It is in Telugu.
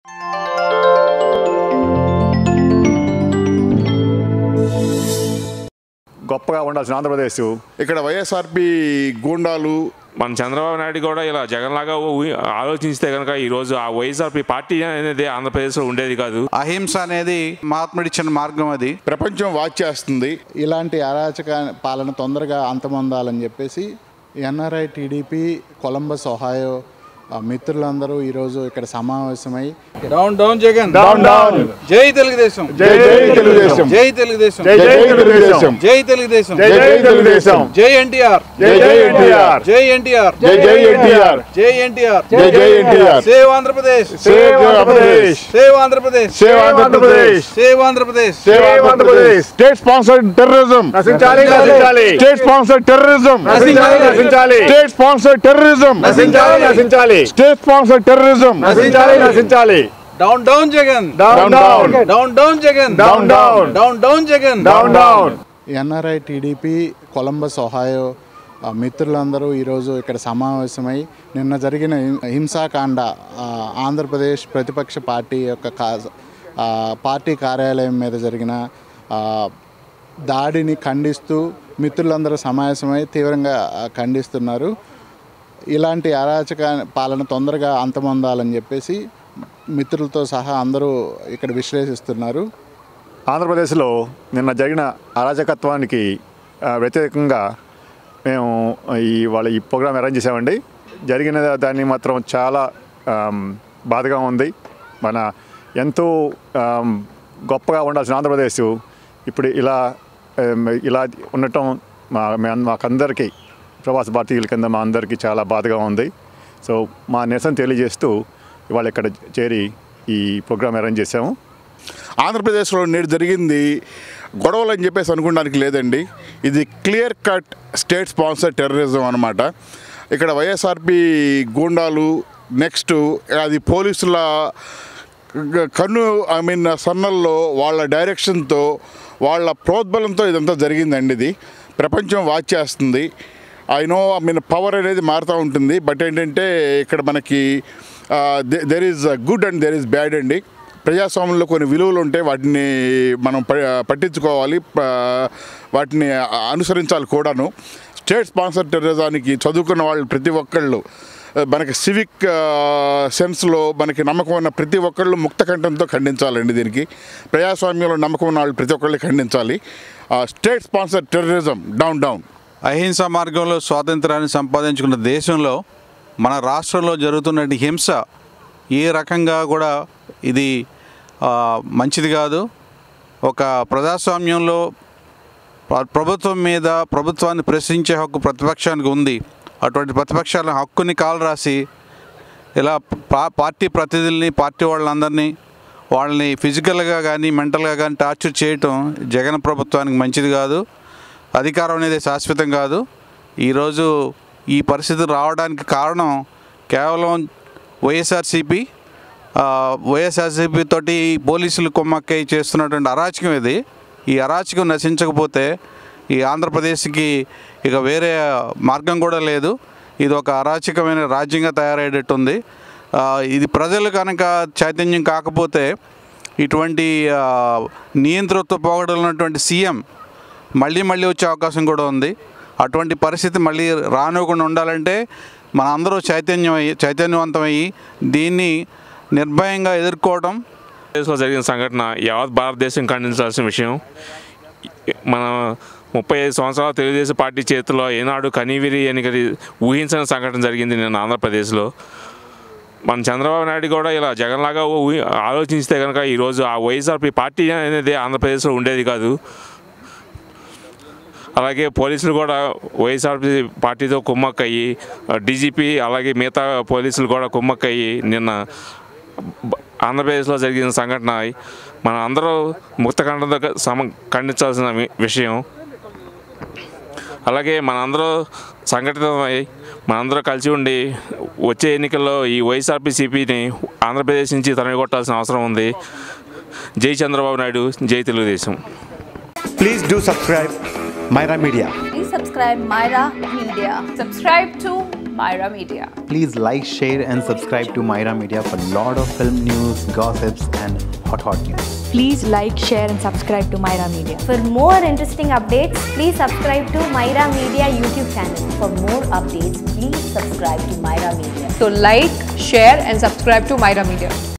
గొప్పగా ఉండాల్సిన ఆంధ్రప్రదేశ్ ఇక్కడ వైఎస్ఆర్పి గూండాలు మన చంద్రబాబు నాయుడు కూడా ఇలా జగన్లాగా ఊహి- ఆలోచిస్తే కనుక ఈరోజు ఆ వైఎస్ఆర్పీ పార్టీ అనేది ఆంధ్రప్రదేశ్లో ఉండేది కాదు అహింస అనేది మహాత్ముడిచ్చిన మార్గం అది ప్రపంచం వాచ్ చేస్తుంది ఇలాంటి అరాచక పాలన తొందరగా అంతమొందాలని చెప్పేసి ఎన్ఆర్ఐ టీడీపీ కొలంబస్ ఒహాయో ఆ, మిత్రులందరూ ఈరోజు ఇక్కడ సమావేశమై down down Jagan down down జై తెలుగుదేశం జై జై తెలుగుదేశం జై తెలుగుదేశం జై జై తెలుగుదేశం జై తెలుగుదేశం జై జై తెలుగుదేశం జై ఎన్టీఆర్ జై జై ఎన్టీఆర్ జై ఎన్టీఆర్ జై జై ఎన్టీఆర్ జై ఎన్టీఆర్ జై జై NTR save Andhra Pradesh save Andhra Pradesh save Andhra Pradesh save Andhra Pradesh save Andhra Pradesh save Andhra Pradesh state sponsored terrorism నశించాలి నశించాలి స్టేట్ స్పాన్సర్డ్ టెర్రరిజం నశించాలి నశించాలి స్టేట్ స్పాన్సర్డ్ టెర్రరిజం నశించాలి నశించాలి స్టేట్ స్పాన్సర్డ్ టెర్రరిజం నశించాలి నశించాలి down down Jagan down down down down Jagan down down down down Jagan down down NRI TDP Columbus Ohio ఆ, మిత్రులందరూ ఈరోజు ఇక్కడ సమావేశమై నిన్న జరిగిన హిం- హింసాకాండ ఆ, ఆంధ్రప్రదేశ్ ప్రతిపక్ష పార్టీ యొక్క కా ఆ, పార్టీ కార్యాలయం మీద జరిగిన ఆ, దాడిని ఖండిస్తూ మిత్రులందరూ సమావేశమై తీవ్రంగా ఆ, ఖండిస్తున్నారు ఇలాంటి అరాచక పాలన తొందరగా అంతమొందాలని చెప్పేసి మిత్రులతో సహా అందరూ ఇక్కడ విశ్లేషిస్తున్నారు ఆంధ్రప్రదేశ్లో నిన్న జరిగిన అరాచకత్వానికి ఆ, వ్యతిరేకంగా మేము ఈ వాళ్ళ ఈ ప్రోగ్రాం అరేంజ్ చేసామండి జరిగిన దాన్ని మాత్రం చాలా ఆమ్, బాధగా ఉంది మన ఎంతో ఆమ్, గొప్పగా ఉండాల్సిన ఆంధ్రప్రదేశ్ ఇప్పుడు ఇలా ఆమ్, ఇలా ఉండటం మా మే- మాకందరికీ ప్రవాస భారతీయుల కింద మా అందరికీ చాలా బాధగా ఉంది సో మా నిరసన తెలియజేస్తూ ఇవాళ ఇక్కడ చేరి ఈ ప్రోగ్రాం అరేంజ్ చేసాము ఆంధ్రప్రదేశ్లో నేడు జరిగింది గొడవలు అని చెప్పేసి అనుకోవడానికి లేదండి ఇది clear cut state sponsor terrorism అనమాట ఇక్కడ వైఎస్ఆర్పి గూండాలు నెక్స్ట్ అది పోలీసుల గ- కన్ను ఐ మీన్ సన్నల్లో వాళ్ళ డైరెక్షన్తో వాళ్ళ ప్రోద్బలంతో ఇదంతా జరిగిందండి ఇది ప్రపంచం వాచ్ చేస్తుంది I know I mean power అనేది మారుతూ ఉంటుంది బట్ ఏంటంటే ఇక్కడ మనకి there is good and there is bad అండి ప్రజాస్వామ్యంలో కొన్ని విలువలు ఉంటాయి వాటిని మనం ప- పట్టించుకోవాలి ప- వాటిని అనుసరించాలి కూడాను స్టేట్ స్పాన్సర్ టెర్రరిజానికి చదువుకున్న వాళ్ళు ప్రతి ఒక్కళ్ళు ఆ, మనకి సివిక్ సెన్స్లో మనకి నమ్మకం ఉన్న ప్రతి ఒక్కళ్ళు ముక్త కంఠంతో ఖండించాలండి దీనికి ప్రజాస్వామ్యంలో నమ్మకం ఉన్న వాళ్ళు ప్రతి ఒక్కళ్ళు ఖండించాలి state sponsor terrorism down down అహింస మార్గంలో స్వాతంత్రాన్ని సంపాదించుకున్న దేశంలో మన రాష్ట్రంలో జరుగుతున్న హింస ఏ రకంగా కూడా ఇది ఆ, మంచిది కాదు ఒక ప్రజాస్వామ్యంలో ప్ర- ప్రభుత్వం మీద ప్రభుత్వాన్ని ప్రశ్నించే హక్కు ప్రతిపక్షానికి ఉంది అటువంటి ప్రతిపక్షాల హక్కుని కాలరాసి ఇలా పా- పార్టీ ప్రతినిధుల్ని పార్టీ వాళ్ళందరినీ వాళ్ళని ఫిజికల్గా కానీ మెంటల్గా కానీ టార్చర్ చేయటం జగన్ ప్రభుత్వానికి మంచిది కాదు అధికారం అనేది శాశ్వతం కాదు ఈరోజు ఈ పరిస్థితి రావడానికి కారణం కేవలం వైఎస్ఆర్సీపీ వైఎస్ఆర్సీపీ తోటి పోలీసులు కొమ్మక్కై చేస్తున్నటువంటి అరాచకం ఇది ఈ అరాచకం నశించకపోతే ఈ ఆంధ్రప్రదేశ్కి ఇక వేరే మార్గం కూడా లేదు ఇది ఒక అరాచకమైన రాజ్యంగా తయారయ్యేటట్టుంది ఆ, ఇది ప్రజలు కనుక చైతన్యం కాకపోతే ఇటువంటి ఆ, నియంతృత్వ పోగడలు ఉన్నటువంటి సీఎం మళ్ళీ మళ్ళీ వచ్చే అవకాశం కూడా ఉంది అటువంటి పరిస్థితి మళ్ళీ రానివ్వకుండా ఉండాలంటే మన అందరూ చైతన్యం అయ్యి చైతన్యవంతమయ్యి దీన్ని నిర్భయంగా ఎదుర్కోవడం దేశంలో జరిగిన సంఘటన యావత్ భారతదేశం ఖండించాల్సిన విషయం మన ముప్పై ఐదు సంవత్సరాల తెలుగుదేశం పార్టీ చేతిలో ఏనాడు కనీవిరి అని కది ఊహించని సంఘటన జరిగింది నిన్న ఆంధ్రప్రదేశ్లో మన చంద్రబాబు నాయుడు కూడా ఇలా జగన్లాగా ఊహి ఆలోచిస్తే కనుక ఈరోజు ఆ వైఎస్ఆర్పీ పార్టీ అనేది ఆంధ్రప్రదేశ్లో ఉండేది కాదు అలాగే పోలీసులు కూడా వైఎస్ఆర్పీ పార్టీతో కుమ్మక్కయ్యి డీజీపీ అలాగే మిగతా పోలీసులు కూడా కుమ్మక్కయ్యి నిన్న బ- ఆంధ్రప్రదేశ్లో జరిగిన సంఘటన మన అందరూ ముక్తఖండంతో సమ ఖండించాల్సిన వి- విషయం అలాగే మనందరూ సంఘటితమై మనందరూ కలిసి ఉండి వచ్చే ఎన్నికల్లో ఈ వైఎస్ఆర్పీ సిపిని ఆంధ్రప్రదేశ్ నుంచి తరలిగొట్టాల్సిన అవసరం ఉంది జై చంద్రబాబు నాయుడు జై Telugu Desam Please do subscribe Myra Media. Please subscribe Myra Media. Subscribe to Myra Media. Please like, share, and subscribe to Myra Media for lot of film news, gossips, and hot hot news. Please like, share, and subscribe to Myra Media. For more interesting updates, please subscribe to Myra Media YouTube channel. For more updates, please subscribe to Myra Media. So like, share and subscribe to Myra Media.